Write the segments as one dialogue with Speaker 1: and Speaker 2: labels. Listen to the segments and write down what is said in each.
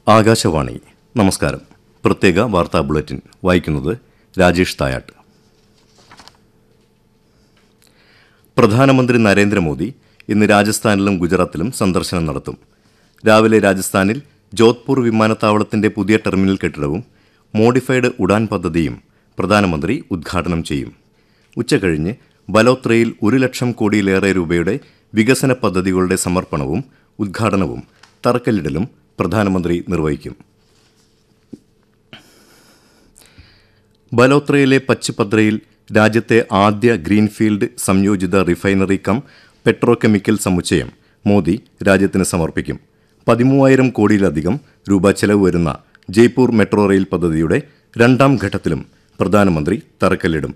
Speaker 1: ആകാശവാണി നമസ്കാരം പ്രത്യേക വാർത്താ ബുള്ളറ്റിൻ വായിക്കുന്നത് രാജേഷ് തായാട്ട് പ്രധാനമന്ത്രി നരേന്ദ്രമോദി ഇന്ന് രാജസ്ഥാനിലും ഗുജറാത്തിലും സന്ദർശനം നടത്തും രാവിലെ രാജസ്ഥാനിൽ ജോധ്പൂർ വിമാനത്താവളത്തിന്റെ പുതിയ ടെർമിനൽ കെട്ടിടവും മോഡിഫൈഡ് ഉഡാൻ പദ്ധതിയും പ്രധാനമന്ത്രി ഉദ്ഘാടനം ചെയ്യും ഉച്ചകഴിഞ്ഞ് ബലോത്രയിൽ ഒരു ലക്ഷം കോടിയിലേറെ രൂപയുടെ വികസന പദ്ധതികളുടെ സമർപ്പണവും ഉദ്ഘാടനവും തറക്കല്ലിടലും പ്രധാനമന്ത്രി നിർവഹിക്കും ബലോത്രയിലെ പച്ചുപദ്രയിൽ രാജ്യത്തെ ആദ്യ ഗ്രീൻഫീൽഡ് സംയോജിത റിഫൈനറി കം പെട്രോകെമിക്കൽ സമുച്ചയം മോദി രാജ്യത്തിന് സമർപ്പിക്കും പതിമൂവായിരം കോടിയിലധികം രൂപ ചെലവ് വരുന്ന ജയ്പൂർ മെട്രോ റെയിൽ പദ്ധതിയുടെ രണ്ടാം ഘട്ടത്തിലും പ്രധാനമന്ത്രി തറക്കല്ലിടും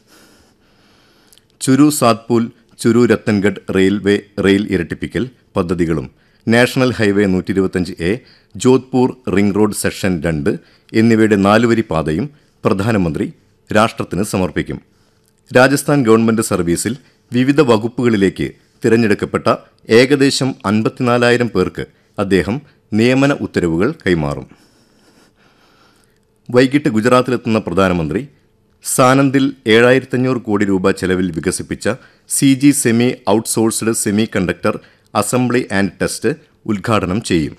Speaker 1: ചുരു സാത്പൂൽ ചുരു രത്തൻഗഡ് റെയിൽവേ റെയിൽ ഇരട്ടിപ്പിക്കൽ പദ്ധതികളും നാഷണൽ ഹൈവേ നൂറ്റി ഇരുപത്തഞ്ച് A Jodhpur ring road section രണ്ട് എന്നിവയുടെ നാലുവരി പാതയും പ്രധാനമന്ത്രി രാഷ്ട്രത്തിന് സമർപ്പിക്കും രാജസ്ഥാൻ ഗവൺമെന്റ് സർവീസിൽ വിവിധ വകുപ്പുകളിലേക്ക് തിരഞ്ഞെടുക്കപ്പെട്ട ഏകദേശം അൻപത്തിനാലായിരം പേർക്ക് അദ്ദേഹം നിയമന ഉത്തരവുകൾ കൈമാറും വൈകിട്ട് ഗുജറാത്തിലെത്തുന്ന പ്രധാനമന്ത്രി സാനന്ദിൽ ഏഴായിരത്തഞ്ഞൂറ് കോടി രൂപ ചെലവിൽ വികസിപ്പിച്ച C G semi outsourced semi conductor assembly and test ഉദ്ഘാടനം ചെയ്യും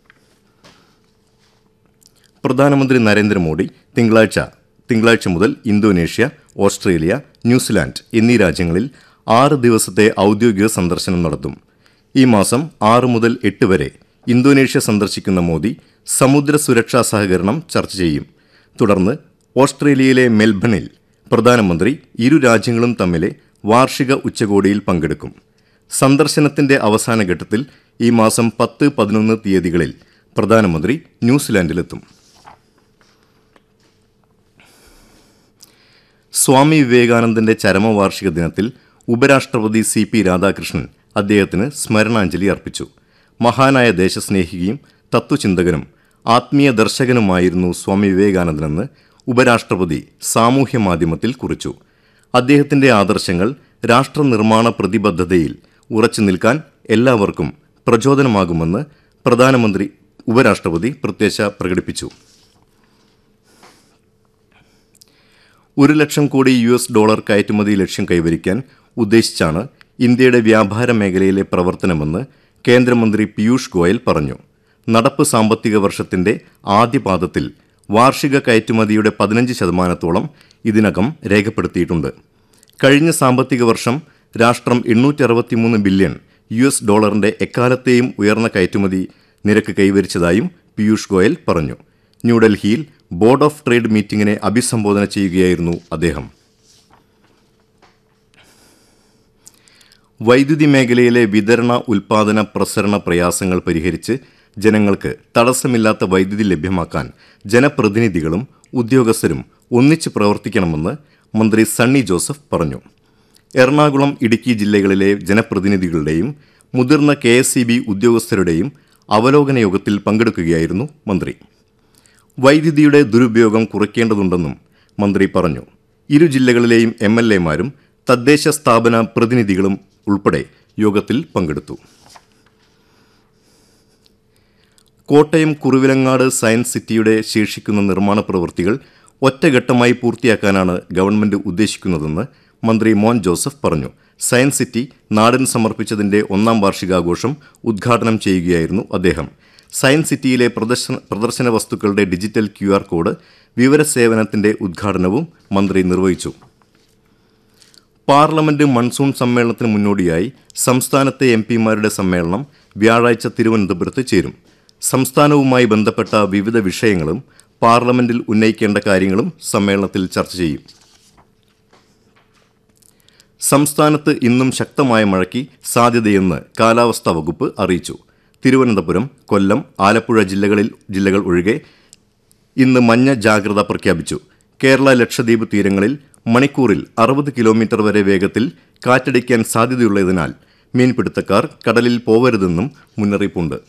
Speaker 1: പ്രധാനമന്ത്രി നരേന്ദ്രമോദി തിങ്കളാഴ്ച തിങ്കളാഴ്ച മുതൽ ഇന്തോനേഷ്യ ഓസ്ട്രേലിയ ന്യൂസിലാൻഡ് എന്നീ രാജ്യങ്ങളിൽ ആറ് ദിവസത്തെ ഔദ്യോഗിക സന്ദർശനം നടത്തും ഈ മാസം ആറ് മുതൽ എട്ട് വരെ ഇന്തോനേഷ്യ സന്ദർശിക്കുന്ന മോദി സമുദ്ര സുരക്ഷാ സഹകരണം ചർച്ച ചെയ്യും തുടർന്ന് ഓസ്ട്രേലിയയിലെ മെൽബണിൽ പ്രധാനമന്ത്രി ഇരു രാജ്യങ്ങളും തമ്മിലെ വാർഷിക ഉച്ചകോടിയിൽ പങ്കെടുക്കും സന്ദർശനത്തിന്റെ അവസാന ഘട്ടത്തിൽ ഈ മാസം പത്ത് പതിനൊന്ന് തീയതികളിൽ പ്രധാനമന്ത്രി ന്യൂസിലാൻഡിലെത്തും സ്വാമി വിവേകാനന്ദന്റെ ചരമവാർഷിക ദിനത്തിൽ ഉപരാഷ്ട്രപതി സി പി രാധാകൃഷ്ണൻ അദ്ദേഹത്തിന് സ്മരണാഞ്ജലി അർപ്പിച്ചു മഹാനായ ദേശസ്നേഹിയും തത്വചിന്തകനും ആത്മീയ ദർശകനുമായിരുന്നു സ്വാമി വിവേകാനന്ദനെന്ന് ഉപരാഷ്ട്രപതി സാമൂഹ്യ മാധ്യമത്തിൽ കുറിച്ചു അദ്ദേഹത്തിന്റെ ആദർശങ്ങൾ രാഷ്ട്രനിർമ്മാണ പ്രതിബദ്ധതയിൽ ഉറച്ചു നിൽക്കാൻ എല്ലാവർക്കും പ്രചോദനമാകുമെന്ന് പ്രധാനമന്ത്രി ഉപരാഷ്ട്രപതി പ്രത്യാശ പ്രകടിപ്പിച്ചു ഒരു ലക്ഷം കോടി യു എസ് ഡോളർ കയറ്റുമതി ലക്ഷ്യം കൈവരിക്കാൻ ഉദ്ദേശിച്ചാണ് ഇന്ത്യയുടെ വ്യാപാര മേഖലയിലെ പ്രവർത്തനമെന്ന് കേന്ദ്രമന്ത്രി പീയൂഷ് ഗോയൽ പറഞ്ഞു നടപ്പ് സാമ്പത്തിക വർഷത്തിന്റെ ആദ്യപാദത്തിൽ വാർഷിക കയറ്റുമതിയുടെ പതിനഞ്ച് ശതമാനത്തോളം ഇതിനകം രേഖപ്പെടുത്തിയിട്ടുണ്ട് കഴിഞ്ഞ സാമ്പത്തിക വർഷം രാഷ്ട്രം എണ്ണൂറ്റി അറുപത്തിമൂന്ന് ബില്യൺ യു എസ് ഡോളറിന്റെ എക്കാലത്തെയും ഉയർന്ന കയറ്റുമതി നിരക്ക് കൈവരിച്ചതായും പീയൂഷ് ഗോയൽ പറഞ്ഞു ന്യൂഡൽഹിയിൽ ബോർഡ് ഓഫ് ട്രേഡ് മീറ്റിംഗിനെ അഭിസംബോധന ചെയ്യുകയായിരുന്നു അദ്ദേഹം വൈദ്യുതി മേഖലയിലെ വിതരണ ഉൽപാദന പ്രസരണ പ്രയാസങ്ങൾ പരിഹരിച്ച് ജനങ്ങൾക്ക് തടസ്സമില്ലാത്ത വൈദ്യുതി ലഭ്യമാക്കാൻ ജനപ്രതിനിധികളും ഉദ്യോഗസ്ഥരും ഒന്നിച്ച് പ്രവർത്തിക്കണമെന്ന് മന്ത്രി സണ്ണി ജോസഫ് പറഞ്ഞു എറണാകുളം ഇടുക്കി ജില്ലകളിലെ ജനപ്രതിനിധികളുടെയും മുതിർന്ന കെ ഉദ്യോഗസ്ഥരുടെയും അവലോകന യോഗത്തിൽ പങ്കെടുക്കുകയായിരുന്നു മന്ത്രി വൈദ്യുതിയുടെ ദുരുപയോഗം കുറയ്ക്കേണ്ടതുണ്ടെന്നും മന്ത്രി പറഞ്ഞു ഇരു ജില്ലകളിലെയും എം എൽ എമാരും തദ്ദേശ സ്ഥാപന പ്രതിനിധികളും ഉൾപ്പെടെ യോഗത്തിൽ പങ്കെടുത്തു കോട്ടയം കുറുവിലങ്ങാട് സയൻസ് സിറ്റിയുടെ ശേഷിക്കുന്ന നിർമ്മാണ പ്രവൃത്തികൾ ഒറ്റഘട്ടമായി പൂർത്തിയാക്കാനാണ് ഗവൺമെന്റ് ഉദ്ദേശിക്കുന്നതെന്ന് മന്ത്രി മോൻ ജോസഫ് പറഞ്ഞു സയൻസ് സിറ്റി നാടിന് സമർപ്പിച്ചതിന്റെ ഒന്നാം വാർഷികാഘോഷം ഉദ്ഘാടനം ചെയ്യുകയായിരുന്നു അദ്ദേഹം സയൻസ് സിറ്റിയിലെ പ്രദർശന പ്രദർശന വസ്തുക്കളുടെ ഡിജിറ്റൽ ക്യു ആർ കോഡ് വിവരസേവനത്തിന്റെ ഉദ്ഘാടനവും മന്ത്രി നിർവഹിച്ചു പാർലമെന്റ് മൺസൂൺ സമ്മേളനത്തിന് മുന്നോടിയായി സംസ്ഥാനത്തെ എം പിമാരുടെ സമ്മേളനം വ്യാഴാഴ്ച തിരുവനന്തപുരത്ത് ചേരും സംസ്ഥാനവുമായി ബന്ധപ്പെട്ട വിവിധ വിഷയങ്ങളും പാർലമെന്റിൽ ഉന്നയിക്കേണ്ട കാര്യങ്ങളും സമ്മേളനത്തിൽ ചർച്ച ചെയ്യും സംസ്ഥാനത്ത് ഇന്നും ശക്തമായ മഴയ്ക്ക് സാധ്യതയെന്ന് കാലാവസ്ഥാ വകുപ്പ് അറിയിച്ചു തിരുവനന്തപുരം കൊല്ലം ആലപ്പുഴ ജില്ലകളിൽ ജില്ലകൾ ഒഴികെ ഇന്ന് മഞ്ഞ ജാഗ്രത പ്രഖ്യാപിച്ചു കേരള ലക്ഷദ്വീപ് തീരങ്ങളിൽ മണിക്കൂറിൽ അറുപത് കിലോമീറ്റർ വരെ വേഗത്തിൽ കാറ്റടിക്കാൻ സാധ്യതയുള്ളതിനാൽ മീൻപിടുത്തക്കാർ കടലിൽ പോവരുതെന്നും മുന്നറിയിപ്പുണ്ട്